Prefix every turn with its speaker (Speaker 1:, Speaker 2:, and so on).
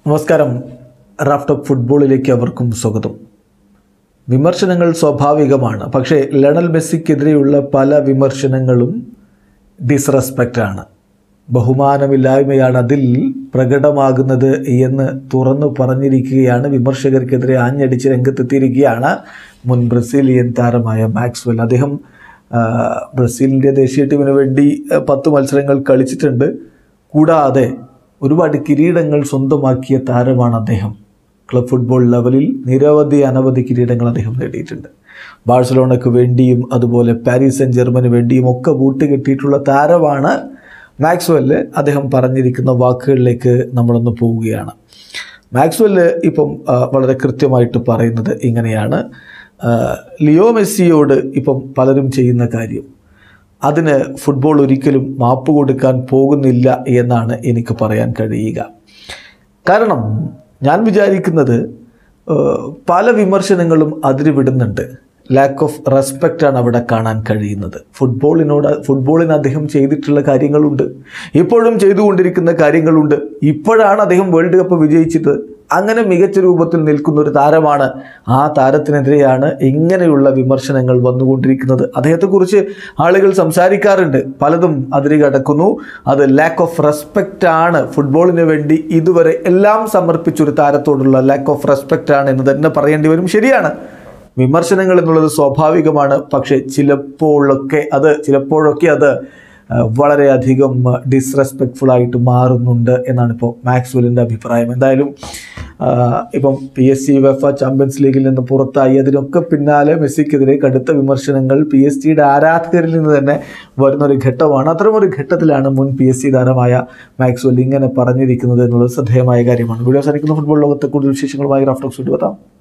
Speaker 1: നമസ്കാരം റാഫ്റ്റോപ്പ് ഫുട്ബോളിലേക്ക് അവർക്കും സ്വാഗതം വിമർശനങ്ങൾ സ്വാഭാവികമാണ് പക്ഷേ ലണൽ മെസ്സിക്കെതിരെയുള്ള പല വിമർശനങ്ങളും ഡിസ്റെസ്പെക്റ്റാണ് ബഹുമാനമില്ലായ്മയാണ് അതിൽ പ്രകടമാകുന്നത് എന്ന് തുറന്നു പറഞ്ഞിരിക്കുകയാണ് വിമർശകർക്കെതിരെ ആഞ്ഞടിച്ച് രംഗത്തെത്തിയിരിക്കുകയാണ് മുൻ ബ്രസീലിയൻ താരമായ മാക്സ്വെൽ അദ്ദേഹം ആ, ബ്രസീലിൻ്റെ ദേശീയ ടീമിന് വേണ്ടി ആ, പത്ത് മത്സരങ്ങൾ കളിച്ചിട്ടുണ്ട് കൂടാതെ ഒരുപാട് കിരീടങ്ങൾ സ്വന്തമാക്കിയ താരമാണ് അദ്ദേഹം ക്ലബ് ഫുട്ബോൾ ലെവലിൽ നിരവധി അനവധി കിരീടങ്ങൾ അദ്ദേഹം നേടിയിട്ടുണ്ട് ബാഴ്സലോണയ്ക്ക് വേണ്ടിയും അതുപോലെ പാരീസ് സെൻ ജർമ്മന് വേണ്ടിയും ഒക്കെ ബൂട്ട് കെട്ടിയിട്ടുള്ള താരമാണ് മാക്സ്വെല്ല് അദ്ദേഹം പറഞ്ഞിരിക്കുന്ന വാക്കുകളിലേക്ക് നമ്മളൊന്ന് പോവുകയാണ് മാക്സ്വെല്ല് ഇപ്പം ആ, വളരെ കൃത്യമായിട്ട് പറയുന്നത് ഇങ്ങനെയാണ് ആ, ലിയോ മെസ്സിയോട് ഇപ്പം പലരും ചെയ്യുന്ന കാര്യം അതിന് ഫുട്ബോൾ ഒരിക്കലും മാപ്പ് കൊടുക്കാൻ പോകുന്നില്ല എന്നാണ് എനിക്ക് പറയാൻ കഴിയുക കാരണം ഞാൻ വിചാരിക്കുന്നത് ഏഹ്, പല വിമർശനങ്ങളും അതിരുവിടുന്നുണ്ട് ലാക്ക് ഓഫ് റെസ്പെക്റ്റ് ആണ് അവിടെ കാണാൻ കഴിയുന്നത് ഫുട്ബോളിനോട് ഫുട്ബോളിന് അദ്ദേഹം ചെയ്തിട്ടുള്ള കാര്യങ്ങളുണ്ട് ഇപ്പോഴും ചെയ്തുകൊണ്ടിരിക്കുന്ന കാര്യങ്ങളുണ്ട് ഇപ്പോഴാണ് അദ്ദേഹം വേൾഡ് കപ്പ് വിജയിച്ചത് അങ്ങനെ മികച്ച രൂപത്തിൽ നിൽക്കുന്ന ഒരു താരമാണ് ആ താരത്തിനെതിരെയാണ് ഇങ്ങനെയുള്ള വിമർശനങ്ങൾ വന്നുകൊണ്ടിരിക്കുന്നത് അദ്ദേഹത്തെക്കുറിച്ച് ആളുകൾ സംസാരിക്കാറുണ്ട് പലതും അതിര് കടക്കുന്നു അത് ലാക്ക് ഓഫ് റെസ്പെക്റ്റ് ആണ് ഫുട്ബോളിന് വേണ്ടി ഇതുവരെ എല്ലാം സമർപ്പിച്ച ഒരു താരത്തോടുള്ള ലാക്ക് ഓഫ് റെസ്പെക്റ്റ് ആണ് എന്ന് തന്നെ പറയേണ്ടി വരും ശരിയാണ് വിമർശനങ്ങൾ എന്നുള്ളത് സ്വാഭാവികമാണ് പക്ഷേ ചിലപ്പോഴൊക്കെ അത് ചിലപ്പോഴൊക്കെ അത് ആ, വളരെയധികം ഡിസ്റെസ്പെക്ട്ഫുൾ ആയിട്ട് മാറുന്നുണ്ട് എന്നാണ് ഇപ്പോൾ മാക്സ്വെലിൻ്റെ അഭിപ്രായം എന്തായാലും ആ, ഇപ്പം P S G UEFA Champions ലീഗിൽ നിന്ന് പുറത്തായി അതിനൊക്കെ പിന്നാലെ മെസ്സിക്കെതിരെ കടുത്ത വിമർശനങ്ങൾ പി എസ് ജിയുടെ ആരാധകരിൽ നിന്ന് തന്നെ വരുന്നൊരു ഘട്ടമാണ് അത്തരമൊരു ഘട്ടത്തിലാണ് മുൻ പി എസ് സി താരമായ മാക്സ്വെൽ ഇങ്ങനെ പറഞ്ഞിരിക്കുന്നത് എന്നുള്ളത് ശ്രദ്ധേയമായ കാര്യമാണ് വീഡിയോ അവസാനിക്കുന്ന ഫുട്ബോൾ ലോകത്തെ കൂടുതൽ വിശേഷങ്ങളുമായി റാഫ്റ്റോക്സ് വിട്ടുവെത്താം